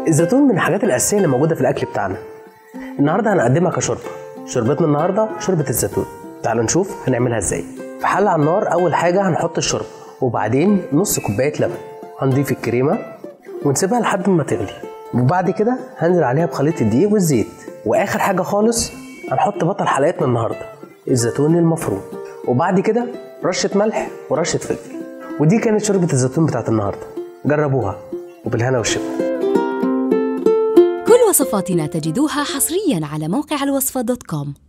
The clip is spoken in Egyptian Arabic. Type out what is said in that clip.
الزيتون من الحاجات الاساسيه اللي موجوده في الاكل بتاعنا النهارده هنقدمها كشوربه شوربتنا النهارده شوربه الزيتون تعالوا نشوف هنعملها ازاي في حله على النار اول حاجه هنحط الشوربه وبعدين نص كوبايه لبن هنضيف الكريمه ونسيبها لحد ما تغلي وبعد كده هنزل عليها بخليط الدقيق والزيت واخر حاجه خالص هنحط بطل حلقتنا النهارده الزيتون المفروم وبعد كده رشه ملح ورشه فلفل ودي كانت شوربه الزيتون بتاعت النهارده جربوها وبالهنا والشفا كل وصفاتنا تجدوها حصريا على موقع الوصفة دوت كوم